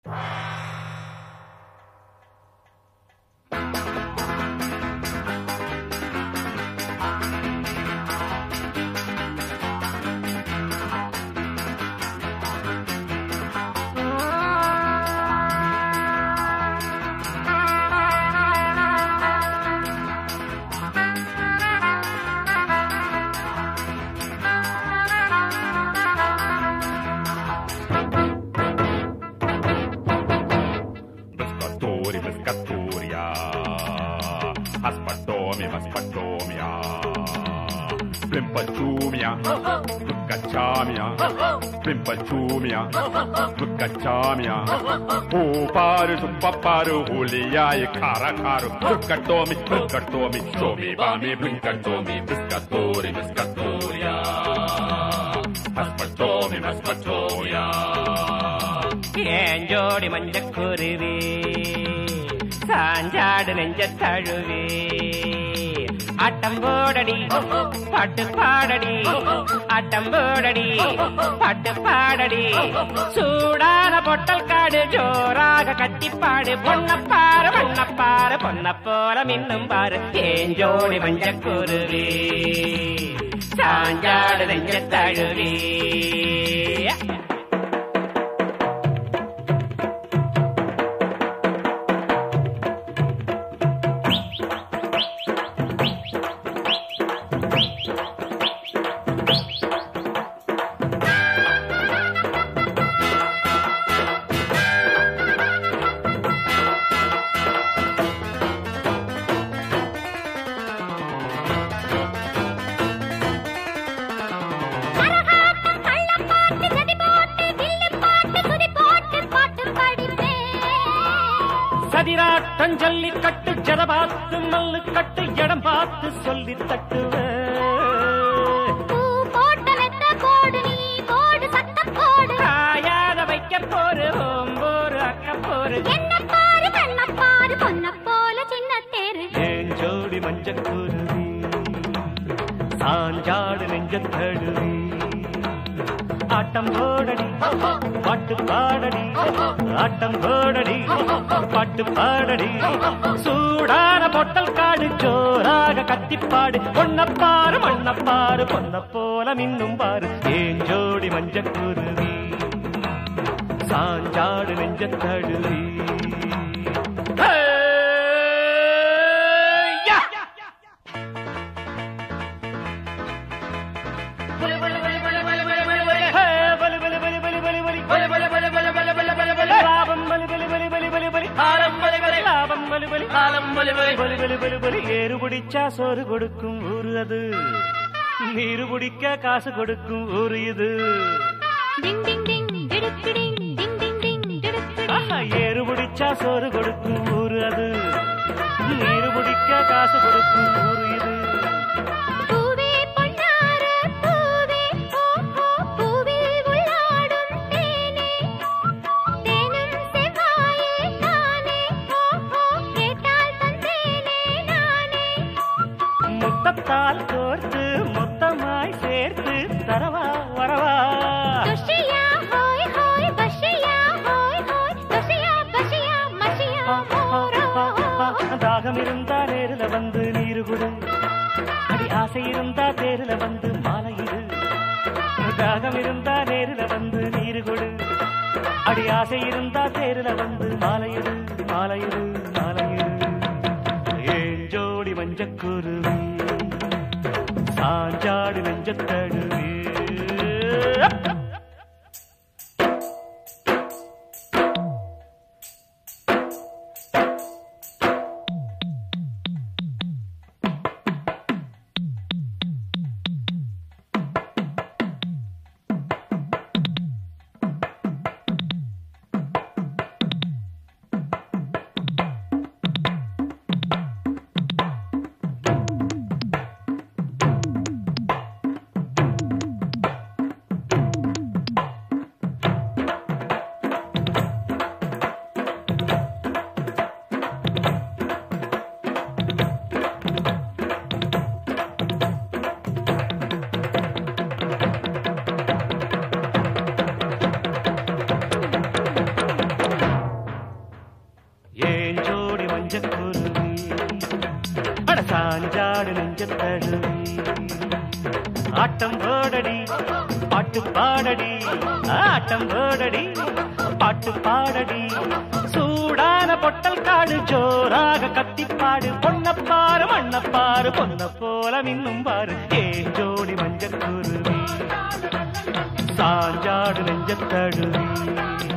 Pescatori, pescatoria. Aspatomi, aspatomia. Plimpachumia. Lucachamia. Plimpachumia. Lucachamia. Uparu, supaparu, hulia, e cara, caro. Lucatomi, lucatomi, somi, bami, blinkatomi, pescatori, pescatoria. Aspatomi, aspatoria. ஏன் ஜோடி மஞ்ச குருவி சாஞ்சாடு நெஞ்ச தழுவி ஆட்டம் போடடி பாட்டு பாடடி ஆட்டம் போடடி பாட்டு பாடடி சூடான பொட்டல் காடு ஜோராக கட்டிப்பாடு பொன்னப்பாரு பொன்னப்பாரு பொன்ன போல மின்னும் பாரு ஏன் ஜோடி மஞ்ச குருவி சாஞ்சாடு நெஞ்ச தழுவி கரகாட்டம், கள்ளப்பாட்டு, ஜதிபாட்டு, வில்லுப்பாட்டு, துதிப்பாட்டு, பாட்டு படிப்பேன். சதிராட்டம் ஜல்லிக்கட்டு ஜட பார்த்து மல்லு கட்டு இடம் பார்த்து சொல்லி தட்டுவேன் பூ போட்ட வெத்த போடு நீ, போடு சத்தம் போடு. காயாத வைக்க போரு ஓம்போரு அக்க போரு என்னப் பாரு, கண்ணப் பாரு, பொன்னப் போல சின்னத் தேரு. ஏன் ஜோடி மஞ்ச குருவி சாஞ்சாடு நெஞ்ச தழுவி ஆட்டம் போடடி பாட்டு பாடடி ஆட்டம் போடடி பாட்டு பாடடி சூடான பொட்டல் காடு ஜோராக கத்திப்பாடு பொன்னப்பாரு மண்ணப்பாரு பொன்ன போல மின்னும் பாரு ஏன் ஜோடி மஞ்ச குருவி சாஞ்சாடு நெஞ்ச தழுவி யா ஏறு பிடிச்சா சோறு கொடுக்கும் ஊரு அது நீரு பிடிக்க காசு கொடுக்கும் ஊரு இது டிங் டிங் டிங், டிடுக்கு டிங், டிங் டிங் டிங், டிடுக்கு டிங். ஆஹா, ஏறு பிடிச்சா சோறு கொடுக்கும் ஊரு அது நீரு பிடிக்க காசு கொடுக்கும் ஊரு இது பூவே பொன்னார பூவே, ஓ, ஓ, பூவில் உள்ளாடும் தேனே. தேனும் செவ்வாயே நானே, ஓ, ஓ, கேட்டால் தந்தேனே நானே. முத்தத்தால் கோர்த்து மொத்தமாய் சேர்த்து தரவா வரவா துஷியா, ஹோய், ஹோய், பஷியா, ஹோய், ஹோய், துஷியா, பஷியா, மஷியா, மோரோ. தாகம் இருந்தா நேருல வந்து நீரு குடு அடி ஆசை இருந்தா தேருல வந்து மாலையிடு தாகம் இருந்தா நேருல வந்து நீரு கொடு அடி ஆசை இருந்தா தேருல வந்து மாலையிடு மாலையிடு மாலையிடு ஏன் ஜோடி மஞ்சக்குருவி சாஞ்சாடு நெஞ்சத்தடுவி ஆட்டம் போடடி பாட்டு பாடடி ஆட்டம் போடடி பாட்டு பாடடி சூடான பொட்டல் காடு ஜோராக கத்திப்பாடு பொன்னப்பாரு மண்ணப்பாரு பொன்ன போல மின்னும் பாரு ஏ ஜோடி மஞ்சக்குருவி சாஞ்சாடு நெஞ்சத்தடுவி